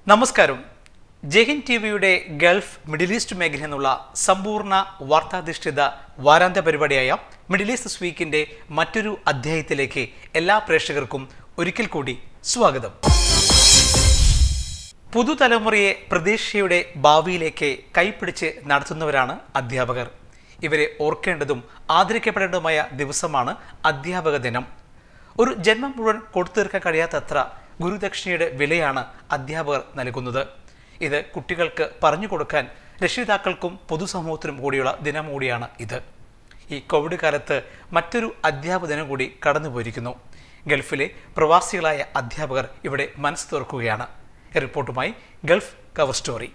നമസ്കാരം ജെഹിൻ ടി വിയുടെ ഗൾഫ് മിഡിൽ ഈസ്റ്റ് മേഖല എന്നുള്ള സമ്പൂർണ്ണ വാർത്താധിഷ്ഠിത വാരാന്ത്യ പരിപാടിയായ മിഡിൽ ഈസ്റ്റ് വീക്കിന്റെ മറ്റൊരു അധ്യായത്തിലേക്ക് എല്ലാ പ്രേക്ഷകർക്കും ഒരിക്കൽ കൂടി സ്വാഗതം പുതുതലമുറയെ പ്രതീക്ഷയുടെ ഭാവിയിലേക്ക് കൈപ്പിടിച്ച് നടത്തുന്നവരാണ് അധ്യാപകർ ഇവരെ ഓർക്കേണ്ടതും ആദരിക്കപ്പെടേണ്ടതുമായ ദിവസമാണ് അധ്യാപക ദിനം ഒരു ജന്മം മുഴുവൻ കൊടുത്തീർക്കാൻ കഴിയാത്തത്ര ഗുരുദക്ഷിണയുടെ വിലയാണ് അധ്യാപകർ നൽകുന്നത് ഇത് കുട്ടികൾക്ക് പറഞ്ഞു കൊടുക്കാൻ രക്ഷിതാക്കൾക്കും പൊതുസമൂഹത്തിനും കൂടിയുള്ള ദിനം കൂടിയാണ് ഇത് ഈ കോവിഡ് കാലത്ത് മറ്റൊരു അധ്യാപക ദിനം കൂടി കടന്നുപോയിരിക്കുന്നു ഗൾഫിലെ പ്രവാസികളായ അധ്യാപകർ ഇവിടെ മനസ്സ് തുറക്കുകയാണ് റിപ്പോർട്ടുമായി ഗൾഫ് കവർ സ്റ്റോറി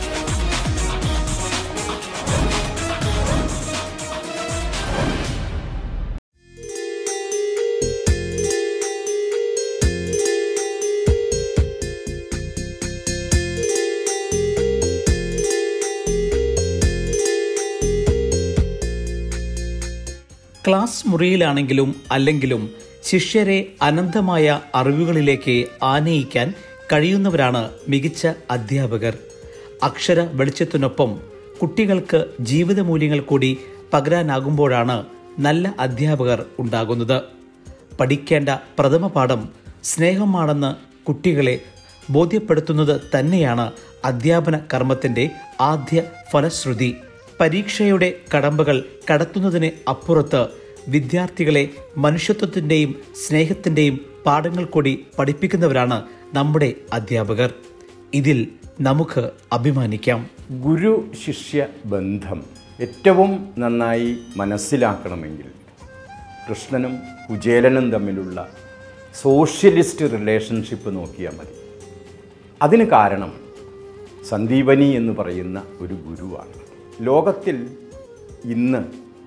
ക്ലാസ് മുറിയിലാണെങ്കിലും അല്ലെങ്കിലും ശിഷ്യരെ അനന്തമായ അറിവുകളിലേക്ക് ആനയിക്കാൻ കഴിയുന്നവരാണ് മികച്ച അധ്യാപകർ അക്ഷര വെളിച്ചത്തിനൊപ്പം കുട്ടികൾക്ക് ജീവിത മൂല്യങ്ങൾ കൂടി പകരാനാകുമ്പോഴാണ് നല്ല അധ്യാപകർ ഉണ്ടാകുന്നത് പഠിക്കേണ്ട പ്രഥമ പാഠം സ്നേഹമാണെന്ന് കുട്ടികളെ ബോധ്യപ്പെടുത്തുന്നത് തന്നെയാണ് അധ്യാപന കർമ്മത്തിന്റെ ആദ്യ ഫലശ്രുതി പരീക്ഷയുടെ കടമ്പകൾ കടത്തുന്നതിന് അപ്പുറത്ത് വിദ്യാർത്ഥികളെ മനുഷ്യത്വത്തിൻ്റെയും സ്നേഹത്തിൻ്റെയും പാഠങ്ങൾ കൂടി പഠിപ്പിക്കുന്നവരാണ് നമ്മുടെ അധ്യാപകർ ഇതിൽ നമുക്ക് അഭിമാനിക്കാം ഗുരു ശിഷ്യ ബന്ധം ഏറ്റവും നന്നായി മനസ്സിലാക്കണമെങ്കിൽ കൃഷ്ണനും കുചേലനും തമ്മിലുള്ള സോഷ്യലിസ്റ്റ് റിലേഷൻഷിപ്പ് നോക്കിയാൽ മതി അതിന് കാരണം സന്ദീപനി എന്ന് പറയുന്ന ഒരു ഗുരുവാണ് ലോകത്തിൽ ഇന്ന്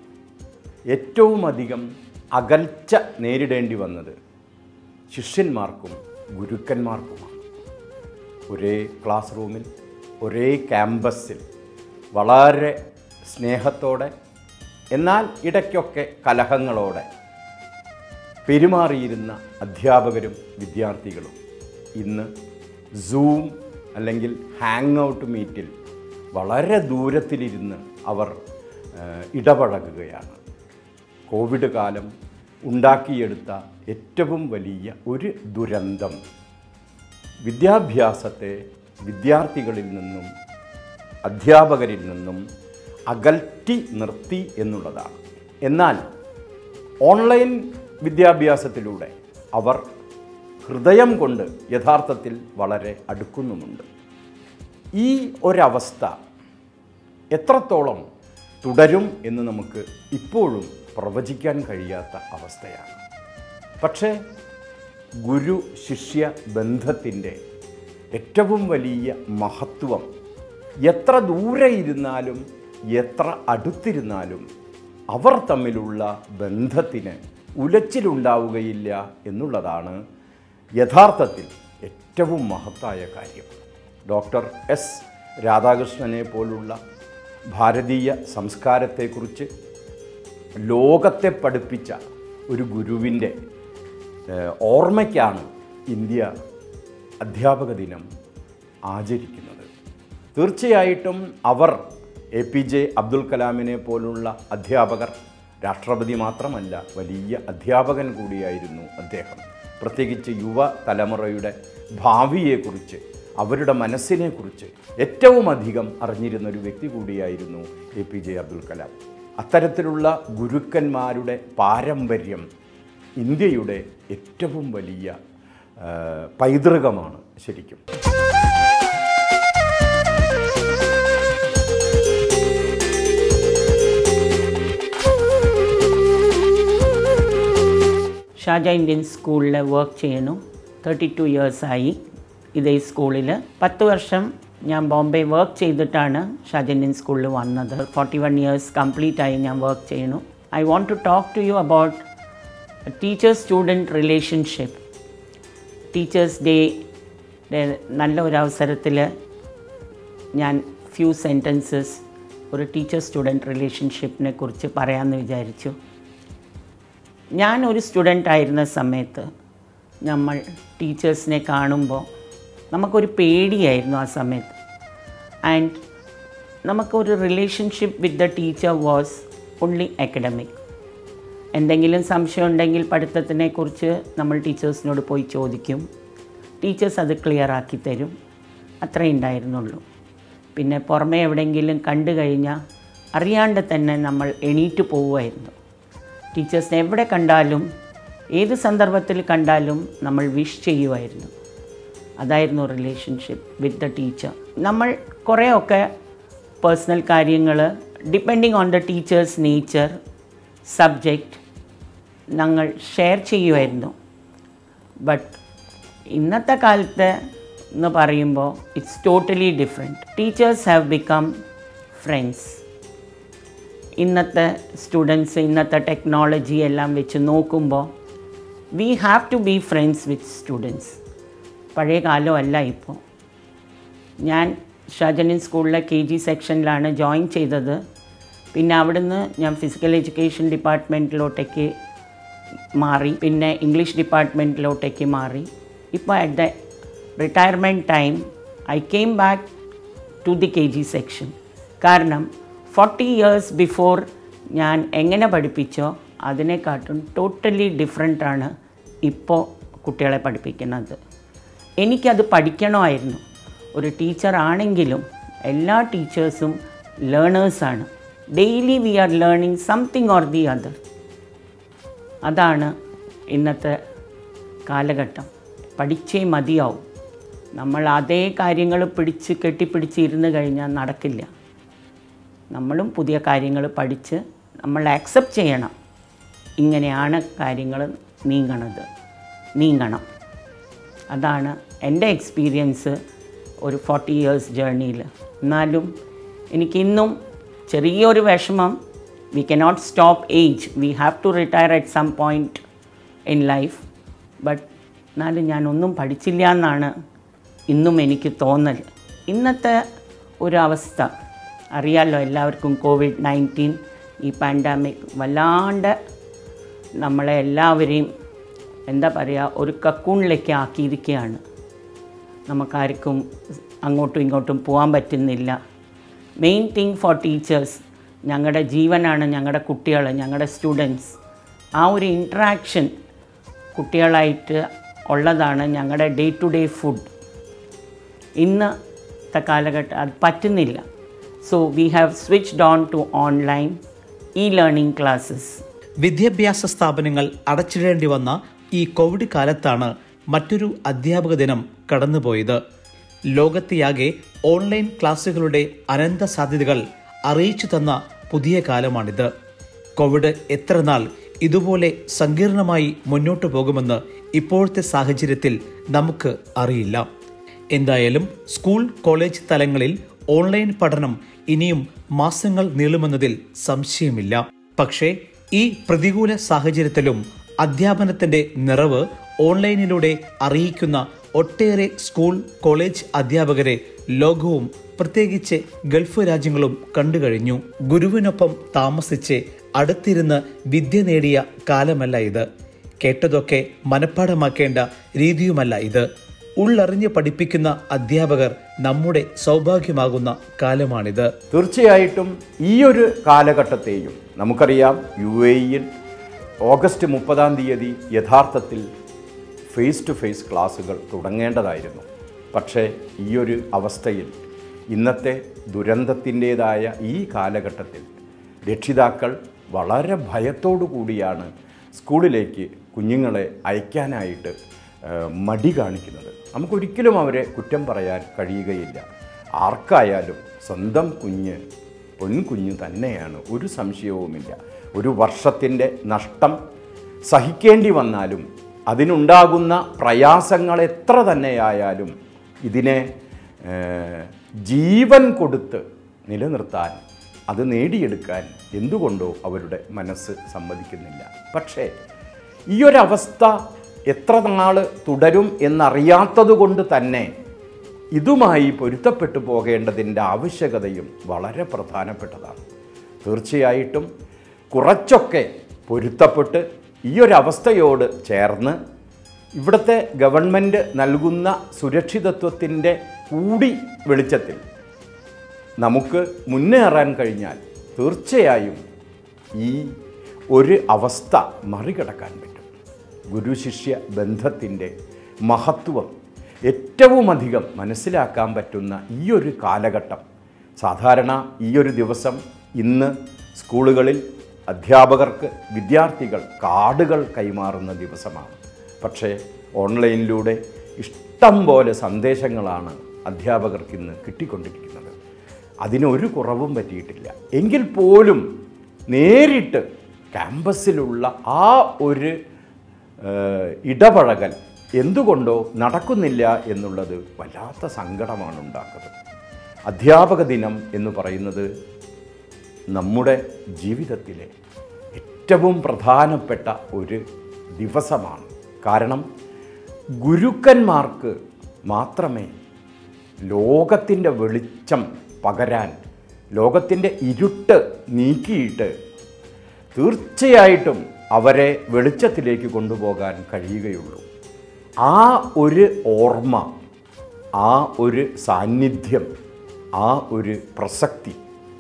ഏറ്റവും അധികം അകൽച്ച നേരിടേണ്ടി വന്നത് ശിഷ്യന്മാർക്കും ഗുരുക്കന്മാർക്കുമാണ് ഒരേ ക്ലാസ് റൂമിൽ ഒരേ ക്യാമ്പസിൽ വളരെ സ്നേഹത്തോടെ എന്നാൽ ഇടയ്ക്കൊക്കെ കലഹങ്ങളോടെ പെരുമാറിയിരുന്ന അധ്യാപകരും വിദ്യാർത്ഥികളും ഇന്ന് സൂം അല്ലെങ്കിൽ ഹാങ് ഔട്ട് മീറ്റിൽ വളരെ ദൂരത്തിലിരുന്ന് അവർ ആ, ഇടപഴകുകയാണ് കോവിഡ് കാലം ഉണ്ടാക്കിയെടുത്ത ഏറ്റവും വലിയ ഒരു ദുരന്തം വിദ്യാഭ്യാസത്തെ വിദ്യാർത്ഥികളിൽ നിന്നും അധ്യാപകരിൽ നിന്നും അകൽറ്റി നിർത്തി എന്നുള്ളതാണ് എന്നാൽ ഓൺലൈൻ വിദ്യാഭ്യാസത്തിലൂടെ അവർ ഹൃദയം കൊണ്ട് യഥാർത്ഥത്തിൽ വളരെ അടുക്കുന്നുമുണ്ട് ഈ ഒരവസ്ഥ എത്രത്തോളം തുടരും എന്ന് നമുക്ക് ഇപ്പോഴും പ്രവചിക്കാൻ കഴിയാത്ത അവസ്ഥയാണ് പക്ഷേ ഗുരു ശിഷ്യ ബന്ധത്തിൻ്റെ ഏറ്റവും വലിയ മഹത്വം എത്ര ദൂരെ ഇരുന്നാലും എത്ര അടുത്തിരുന്നാലും അവർ തമ്മിലുള്ള ബന്ധത്തിന് ഉലച്ചിലുണ്ടാവുകയില്ല എന്നുള്ളതാണ് യഥാർത്ഥത്തിൽ ഏറ്റവും മഹത്തായ കാര്യം ഡോക്ടർ എസ് രാധാകൃഷ്ണനെ പോലുള്ള ഭാരതീയ സംസ്കാരത്തെക്കുറിച്ച് ലോകത്തെ പഠിപ്പിച്ച ഒരു ഗുരുവിൻ്റെ ഏഹ്, ഓർമ്മയ്ക്കാണ് ഇന്ത്യ അധ്യാപക ദിനം ആചരിക്കുന്നത് തീർച്ചയായിട്ടും അവർ എ പി ജെ അബ്ദുൽ കലാമിനെ പോലുള്ള അധ്യാപകർ രാഷ്ട്രപതി മാത്രമല്ല വലിയ അധ്യാപകൻ കൂടിയായിരുന്നു അദ്ദേഹം പ്രത്യേകിച്ച് യുവ തലമുറയുടെ ഭാവിയെക്കുറിച്ച് അവരുടെ മനസ്സിനെക്കുറിച്ച് ഏറ്റവും അധികം അറിഞ്ഞിരുന്ന ഒരു വ്യക്തി കൂടിയായിരുന്നു A P J Abdul Kalam അത്തരത്തിലുള്ള ഗുരുക്കന്മാരുടെ പാരമ്പര്യം ഇന്ത്യയുടെ ഏറ്റവും വലിയ ആ, പൈതൃകമാണ് ശരിക്കും ഷാജ ഇന്ത്യൻ സ്കൂളിൽ വർക്ക് ചെയ്യണു തേർട്ടി ടു ഇയേഴ്സായി ഇതേ സ്കൂളിൽ പത്ത് വർഷം ഞാൻ ബോംബെ വർക്ക് ചെയ്തിട്ടാണ് ഷാജ ഇന്ത്യൻ സ്കൂളിൽ വന്നത് ഫോർട്ടി വൺ ഇയേഴ്സ് കംപ്ലീറ്റ് ആയി ഞാൻ വർക്ക് ചെയ്യണു I want to talk to you about teacher student relationship teachers day നല്ല ഒരു അവസരത്തിൽ ഞാൻ ഫ്യൂ സെൻറ്റൻസസ് ഒരു ടീച്ചർ സ്റ്റുഡൻറ്റ് റിലേഷൻഷിപ്പിനെ കുറിച്ച് പറയാമെന്ന് വിചാരിച്ചു ഞാൻ ഒരു സ്റ്റുഡൻ്റ് ആയിരുന്ന സമയത്ത് നമ്മൾ ടീച്ചേഴ്സിനെ കാണുമ്പോൾ നമുക്കൊരു പേടിയായിരുന്നു ആ സമയത്ത് ആൻഡ് നമുക്കൊരു relationship with the teacher was only academic എന്തെങ്കിലും സംശയം ഉണ്ടെങ്കിൽ പഠിത്തത്തിനെ കുറിച്ച് നമ്മൾ ടീച്ചേഴ്സിനോട് പോയി ചോദിക്കും ടീച്ചേഴ്സ് അത് ക്ലിയർ ആക്കി തരും അത്രേ ഉണ്ടായിരുന്നുള്ളൂ പിന്നെ പുറമേ എവിടെയെങ്കിലും കണ്ടു കഴിഞ്ഞാൽ അറിയാണ്ട് തന്നെ നമ്മൾ എണീറ്റ് പോവുമായിരുന്നു ടീച്ചേഴ്സിനെ എവിടെ കണ്ടാലും ഏത് സന്ദർഭത്തിൽ കണ്ടാലും നമ്മൾ വിഷ് ചെയ്യുമായിരുന്നു അതായിരുന്നു റിലേഷൻഷിപ്പ് വിത്ത് ദ ടീച്ചർ നമ്മൾ കുറേയൊക്കെ പേഴ്സണൽ കാര്യങ്ങൾ depending on the teachers nature subject ഞങ്ങൾ ഷെയർ ചെയ്യുമായിരുന്നു ബട്ട് ഇന്നത്തെ കാലത്ത് എന്ന് പറയുമ്പോൾ it's totally different teachers have become friends ഇന്നത്തെ സ്റ്റുഡൻസ് ഇന്നത്തെ ടെക്നോളജി എല്ലാം വെച്ച് നോക്കുമ്പോൾ we have to be friends with students പഴയ കാലമല്ല ഇപ്പോൾ ഞാൻ ഷാജനിൻ സ്കൂളിലെ കെ ജി സെക്ഷനിലാണ് ജോയിൻ ചെയ്തത് പിന്നെ അവിടുന്ന് ഞാൻ ഫിസിക്കൽ എഡ്യൂക്കേഷൻ ഡിപ്പാർട്ട്മെൻറ്റിലോട്ടേക്ക് മാറി പിന്നെ ഇംഗ്ലീഷ് ഡിപ്പാർട്ട്മെൻറ്റിലോട്ടേക്ക് മാറി ഇപ്പോൾ at the retirement time I came back to the K G section കാരണം ഫോർട്ടി ഇയേഴ്സ് ബിഫോർ ഞാൻ എങ്ങനെ പഠിപ്പിച്ചോ അതിനെക്കാട്ടും ടോട്ടലി ഡിഫറെൻ്റാണ് ഇപ്പോൾ കുട്ടികളെ പഠിപ്പിക്കുന്നത് എനിക്കത് പഠിക്കണമായിരുന്നു ഒരു ടീച്ചർ ആണെങ്കിലും എല്ലാ ടീച്ചേഴ്സും ലേണേഴ്സാണ് daily we are learning something or the other അതാണ് ഇന്നത്തെ കാലഘട്ടം പഠിച്ചേ മതിയാവും നമ്മൾ അതേ കാര്യങ്ങൾ പിടിച്ച് കെട്ടിപ്പിടിച്ച് ഇരുന്ന് കഴിഞ്ഞാൽ നടക്കില്ല നമ്മളും പുതിയ കാര്യങ്ങൾ പഠിച്ച് നമ്മൾ ആക്സെപ്റ്റ് ചെയ്യണം ഇങ്ങനെയാണ് കാര്യങ്ങൾ നീങ്ങണത് നീങ്ങണം അതാണ് എൻ്റെ എക്സ്പീരിയൻസ് ഒരു ഫോർട്ടി ഇയേഴ്സ് ജേർണിയിൽ എന്നാലും എനിക്കിന്നും ചെറിയൊരു വിഷമം we cannot stop age we have to retire at some point in life but എന്നാലും ഞാൻ ഒന്നും പഠിച്ചില്ല എന്നാണ് ഇന്നും എനിക്ക് തോന്നൽ ഇന്നത്തെ ഒരു അവസ്ഥ അറിയാമല്ലോ എല്ലാവർക്കും കോവിഡ് നയൻറ്റീൻ ഈ പാൻഡാമിക് വല്ലാണ്ട് നമ്മളെ എല്ലാവരെയും എന്താ പറയുക ഒരു കക്കൂണിലേക്ക് ആക്കിയിരിക്കുകയാണ് നമുക്കാർക്കും അങ്ങോട്ടും ഇങ്ങോട്ടും പോകാൻ പറ്റുന്നില്ല മെയിൻ തിങ് ഫോർ ടീച്ചേഴ്സ് ഞങ്ങളുടെ ജീവനാണ് ഞങ്ങളുടെ കുട്ടികൾ ഞങ്ങളുടെ സ്റ്റുഡൻസ് ആ ഒരു ഇൻട്രാക്ഷൻ കുട്ടികളായിട്ട് ഉള്ളതാണ് ഞങ്ങളുടെ ഡേ ടു ഡേ ഫുഡ് ഇന്നത്തെ കാലഘട്ടം അത് പറ്റുന്നില്ല so we have switched on to online e learning classes വിദ്യാഭ്യാസ സ്ഥാപനങ്ങൾ അടച്ചിടേണ്ടി വന്ന ഈ കോവിഡ് കാലത്താണ് മറ്റൊരു അധ്യാപക ദിനം കടന്നുപോയത് ലോകത്തെയാകെ ഓൺലൈൻ ക്ലാസുകളുടെ അനന്ത സാധ്യതകൾ അറിയിച്ചു തന്ന പുതിയ കാലമാണിത് കോവിഡ് എത്ര നാൾ ഇതുപോലെ സങ്കീർണമായി മുന്നോട്ടു പോകുമെന്ന് ഇപ്പോഴത്തെ സാഹചര്യത്തിൽ നമുക്ക് അറിയില്ല എന്തായാലും സ്കൂൾ കോളേജ് തലങ്ങളിൽ ഓൺലൈൻ പഠനം ഇനിയും മാസങ്ങൾ നീളുമെന്നതിൽ സംശയമില്ല പക്ഷേ ഈ പ്രതികൂല സാഹചര്യത്തിലും അധ്യാപനത്തിന്റെ നിറവ് ഓൺലൈനിലൂടെ അറിയിക്കുന്ന ഒട്ടേറെ സ്കൂൾ കോളേജ് അധ്യാപകരെ ലോകവും പ്രത്യേകിച്ച് ഗൾഫ് രാജ്യങ്ങളും കണ്ടുകഴിഞ്ഞു ഗുരുവിനൊപ്പം താമസിച്ച് അടുത്തിരുന്ന് വിദ്യ നേടിയ കാലമല്ല ഇത് കേട്ടതൊക്കെ മനഃപ്പാടമാക്കേണ്ട രീതിയുമല്ല ഇത് ഉള്ളറിഞ്ഞ് പഠിപ്പിക്കുന്ന അധ്യാപകർ നമ്മുടെ സൗഭാഗ്യമാകുന്ന കാലമാണിത് തീർച്ചയായിട്ടും ഈ ഒരു കാലഘട്ടത്തെയും നമുക്കറിയാം യു എയിൽ ഓഗസ്റ്റ് മുപ്പതാം തീയതി യഥാർത്ഥത്തിൽ ഫേസ് ടു ഫേസ് ക്ലാസ്സുകൾ തുടങ്ങേണ്ടതായിരുന്നു പക്ഷേ ഈ ഒരു അവസ്ഥയിൽ ഇന്നത്തെ ദുരന്തത്തിൻ്റേതായ ഈ കാലഘട്ടത്തിൽ രക്ഷിതാക്കൾ വളരെ ഭയത്തോടു കൂടിയാണ് സ്കൂളിലേക്ക് കുഞ്ഞുങ്ങളെ അയക്കാനായിട്ട് ആ, മടി കാണിക്കുന്നത് നമുക്കൊരിക്കലും അവരെ കുറ്റം പറയാൻ കഴിയുകയില്ല ആർക്കായാലും സ്വന്തം കുഞ്ഞ് പൊൻകുഞ്ഞ് തന്നെയാണ് ഒരു സംശയവുമില്ല ഒരു വർഷത്തിൻ്റെ നഷ്ടം സഹിക്കേണ്ടി വന്നാലും അതിനുണ്ടാകുന്ന പ്രയാസങ്ങൾ എത്ര തന്നെയായാലും ഇതിനെ ഏഹ്, ജീവൻ കൊടുത്ത് നിലനിർത്താൻ അത് നേടിയെടുക്കാൻ എന്തുകൊണ്ടോ അവരുടെ മനസ്സ് സമ്മതിക്കുന്നില്ല പക്ഷേ ഈ ഒരവസ്ഥ എത്ര നാൾ തുടരും എന്നറിയാത്തത് കൊണ്ട് തന്നെ ഇതുമായി പൊരുത്തപ്പെട്ടു പോകേണ്ടതിൻ്റെ ആവശ്യകതയും വളരെ പ്രധാനപ്പെട്ടതാണ് തീർച്ചയായിട്ടും കുറച്ചൊക്കെ പൊരുത്തപ്പെട്ട് ഈ ഒരവസ്ഥയോട് ചേർന്ന് ഇവിടുത്തെ ഗവൺമെൻറ് നൽകുന്ന സുരക്ഷിതത്വത്തിൻ്റെ കൂടി വെളിച്ചത്തിൽ നമുക്ക് മുന്നേറാൻ കഴിഞ്ഞാൽ തീർച്ചയായും ഈ ഒരു അവസ്ഥ മറികടക്കാൻ പറ്റും ഗുരു ശിഷ്യ ബന്ധത്തിൻ്റെ മഹത്വം ഏറ്റവുമധികം മനസ്സിലാക്കാൻ പറ്റുന്ന ഈ ഒരു കാലഘട്ടം സാധാരണ ഈ ഒരു ദിവസം ഇന്ന് സ്കൂളുകളിൽ അധ്യാപകർക്ക് വിദ്യാർത്ഥികൾ കാർഡുകൾ കൈമാറുന്ന ദിവസമാണ് പക്ഷേ ഓൺലൈനിലൂടെ ഇഷ്ടം പോലെ സന്ദേശങ്ങളാണ് അധ്യാപകർക്ക് ഇന്ന് കിട്ടിക്കൊണ്ടിരിക്കുന്നത് അതിനൊരു കുറവും പറ്റിയിട്ടില്ല എങ്കിൽ പോലും നേരിട്ട് ക്യാമ്പസിലുള്ള ആ ഒരു ഏഹ്, ഇടപഴകൽ എന്തുകൊണ്ടോ നടക്കുന്നില്ല എന്നുള്ളത് വല്ലാത്ത സങ്കടമാണ് ഉണ്ടാക്കുന്നത് അധ്യാപക ദിനം എന്ന് പറയുന്നത് നമ്മുടെ ജീവിതത്തിലെ ഏറ്റവും പ്രധാനപ്പെട്ട ഒരു ദിവസമാണ് കാരണം ഗുരുക്കന്മാർക്ക് മാത്രമേ ലോകത്തിൻ്റെ വെളിച്ചം പകരാൻ ലോകത്തിൻ്റെ ഇരുട്ട് നീക്കിയിട്ട് തീർച്ചയായിട്ടും അവരെ വെളിച്ചത്തിലേക്ക് കൊണ്ടുപോകാൻ കഴിയുകയുള്ളൂ ആ ഒരു ഓർമ്മ ആ ഒരു സാന്നിധ്യം ആ ഒരു പ്രസക്തി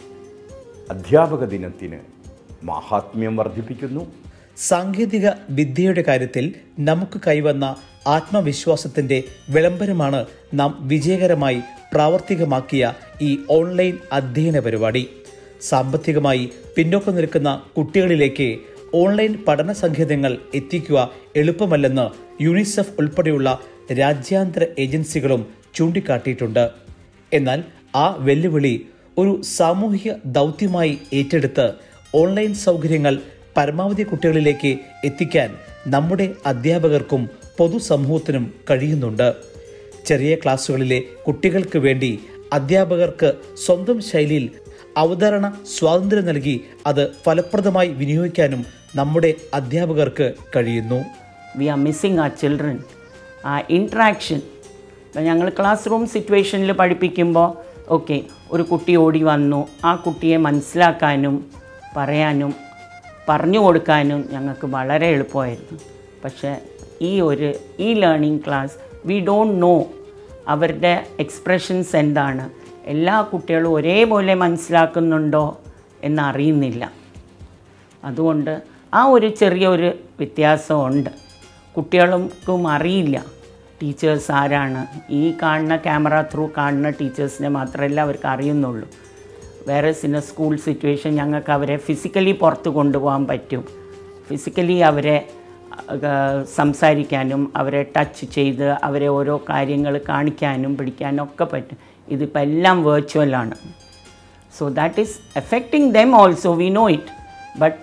അധ്യാപക ദിനത്തിന് മാഹാത്മ്യം വർദ്ധിപ്പിക്കുന്നു സാങ്കേതിക വിദ്യയുടെ കാര്യത്തിൽ നമുക്ക് കൈവന്ന ആത്മവിശ്വാസത്തിന്റെ വിളംബരമാണ് നാം വിജയകരമായി പ്രാവർത്തികമാക്കിയ ഈ ഓൺലൈൻ അധ്യയന പരിപാടി സാമ്പത്തികമായി പിന്നോക്കം നിൽക്കുന്ന കുട്ടികളിലേക്ക് ഓൺലൈൻ പഠന സങ്കേതങ്ങൾ എത്തിക്കുക എളുപ്പമല്ലെന്ന് യുണിസെഫ് ഉൾപ്പെടെയുള്ള രാജ്യാന്തര ഏജൻസികളും ചൂണ്ടിക്കാട്ടിയിട്ടുണ്ട് എന്നാൽ ആ വെല്ലുവിളി ഒരു സാമൂഹിക ദൗത്യമായി ഏറ്റെടുത്ത് ഓൺലൈൻ സൗകര്യങ്ങൾ പരമാവധി കുട്ടികളിലേക്ക് എത്തിക്കാൻ നമ്മുടെ അധ്യാപകർക്കും പൊതുസമൂഹത്തിനും കഴിയുന്നുണ്ട് ചെറിയ ക്ലാസ്സുകളിലെ കുട്ടികൾക്ക് വേണ്ടി അധ്യാപകർക്ക് സ്വന്തം ശൈലിയിൽ അവതരണ സ്വാതന്ത്ര്യം നൽകി അത് ഫലപ്രദമായി വിനിയോഗിക്കാനും നമ്മുടെ അധ്യാപകർക്ക് കഴിയുന്നു we are missing ah children ah interaction ഞങ്ങൾ ക്ലാസ് റൂം സിറ്റുവേഷനിൽ പഠിപ്പിക്കുമ്പോൾ ഓക്കെ ഒരു കുട്ടി ഓടി വന്നു ആ കുട്ടിയെ മനസ്സിലാക്കാനും പറയാനും പറഞ്ഞു കൊടുക്കാനും ഞങ്ങൾക്ക് വളരെ എളുപ്പമായിരുന്നു പക്ഷേ ഈ ഒരു ഈ learning class we don't know അവരുടെ എക്സ്പ്രഷൻസ് എന്താണ് എല്ലാ കുട്ടികളും ഒരേപോലെ മനസ്സിലാക്കുന്നുണ്ടോ എന്നറിയുന്നില്ല അതുകൊണ്ട് ആ ഒരു ചെറിയ ഒരു വ്യത്യാസമുണ്ട് കുട്ടികൾക്കും അറിയില്ല ടീച്ചേഴ്സ് ആരാണ് ഈ കാണുന്ന ക്യാമറ ത്രൂ കാണുന്ന ടീച്ചേഴ്സിനെ മാത്രമല്ല അവർക്ക് അറിയുന്നുള്ളൂ വേറെ സിന സ്കൂൾ സിറ്റുവേഷൻ ഞങ്ങൾക്ക് അവരെ ഫിസിക്കലി പുറത്ത് കൊണ്ടുപോകാൻ പറ്റും ഫിസിക്കലി അവരെ അഹ്, സംസാരിക്കാനും അവരെ ടച്ച് ചെയ്ത് അവരെ ഓരോ കാര്യങ്ങൾ കാണിക്കാനും പിടിക്കാനും ഒക്കെ പറ്റും ഇതിപ്പോൾ എല്ലാം വേർച്വലാണ് so that is affecting them also we know it but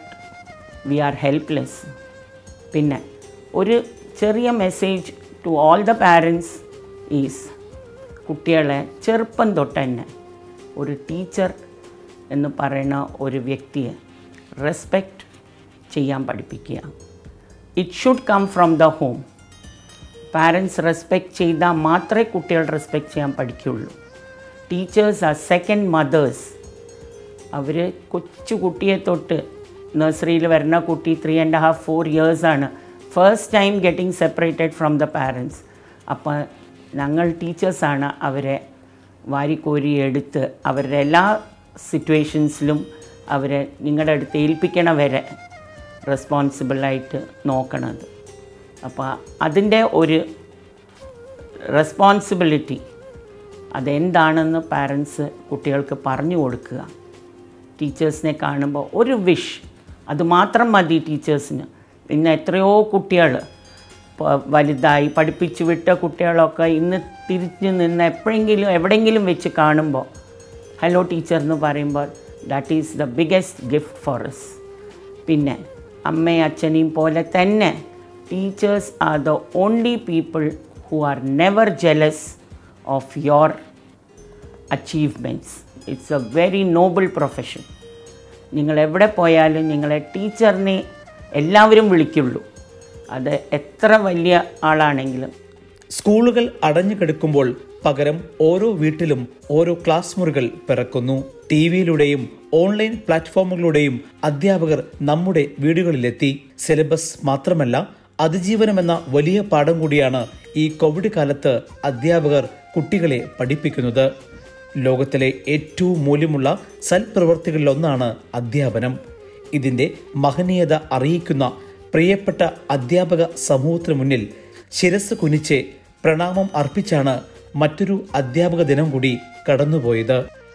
we are helpless പിന്നെ ഒരു ചെറിയ message to all the parents is കുട്ടികളെ ചെറുപ്പം തൊട്ട് തന്നെ ഒരു ടീച്ചർ എന്ന് പറയുന്ന ഒരു വ്യക്തിയെ റെസ്പെക്റ്റ് ചെയ്യാൻ പഠിപ്പിക്കുക it should come from the home parents respect ചെയ്താൽ മാത്രമേ കുട്ടികൾ റെസ്പെക്റ്റ് ചെയ്യാൻ പഠിക്കുള്ളൂ ടീച്ചേഴ്സ് ആർ സെക്കൻഡ് മദേഴ്സ് അവർ കൊച്ചു കുട്ടിയെ തൊട്ട് നഴ്സറിയിൽ വരുന്ന കുട്ടി ത്രീ ആൻഡ് ഹാഫ് ഫോർ ഇയേഴ്സാണ് first time getting separated from the parents അപ്പോൾ ഞങ്ങൾ ടീച്ചേഴ്സാണ് അവരെ വാരിക്കോരി എടുത്ത് അവരുടെ എല്ലാ സിറ്റുവേഷൻസിലും അവരെ നിങ്ങളുടെ അടുത്ത് ഏൽപ്പിക്കണ വരെ റെസ്പോൺസിബിളായിട്ട് നോക്കണത് അപ്പോൾ അതിൻ്റെ ഒരു റെസ്പോൺസിബിലിറ്റി അതെന്താണെന്ന് പാരൻസ് കുട്ടികൾക്ക് പറഞ്ഞു കൊടുക്കുക ടീച്ചേഴ്സിനെ കാണുമ്പോൾ ഒരു വിഷ് അത് മാത്രം മതി ടീച്ചേഴ്സിന് ഇന്ന് എത്രയോ കുട്ടികൾ പ- വലുതായി പഠിപ്പിച്ചു വിട്ട കുട്ടികളൊക്കെ ഇന്ന് തിരിഞ്ഞു നിന്ന് എപ്പോഴെങ്കിലും എവിടെയെങ്കിലും വെച്ച് കാണുമ്പോൾ ഹലോ ടീച്ചർ എന്ന് പറയുമ്പോൾ that is the biggest gift for us പിന്നെ അമ്മയും അച്ഛനെയും പോലെ തന്നെ teachers are the only people who are never jealous of your achievements it's a very noble profession നിങ്ങൾ എവിടെ പോയാലും നിങ്ങളെ ടീച്ചറിനെ എല്ലാവരും വിളിക്കുള്ളൂ അത് എത്ര വലിയ ആളാണെങ്കിലും സ്കൂളുകൾ അടഞ്ഞു കിടക്കുമ്പോൾ പകരം ഓരോ വീട്ടിലും ഓരോ ക്ലാസ് മുറികൾ പിറക്കുന്നു ടി വിയിലൂടെയും ഓൺലൈൻ പ്ലാറ്റ്ഫോമുകളിലൂടെയും അധ്യാപകർ നമ്മുടെ വീടുകളിലെത്തി സിലബസ് മാത്രമല്ല അതിജീവനമെന്ന വലിയ പാഠം കൂടിയാണ് ഈ കോവിഡ് കാലത്ത് അധ്യാപകർ കുട്ടികളെ പഠിപ്പിക്കുന്നത് ലോകത്തിലെ ഏറ്റവും മൂല്യമുള്ള സൽപ്രവർത്തികളിലൊന്നാണ് അധ്യാപനം ഇതിൻ്റെ മഹനീയത അറിയിക്കുന്ന പ്രിയപ്പെട്ട അധ്യാപക സമൂഹത്തിന് മുന്നിൽ ശിരസ് കുനിച്ച് പ്രണാമം അർപ്പിച്ചാണ് മറ്റൊരു അധ്യാപക ദിനം കൂടി കടന്നുപോയത്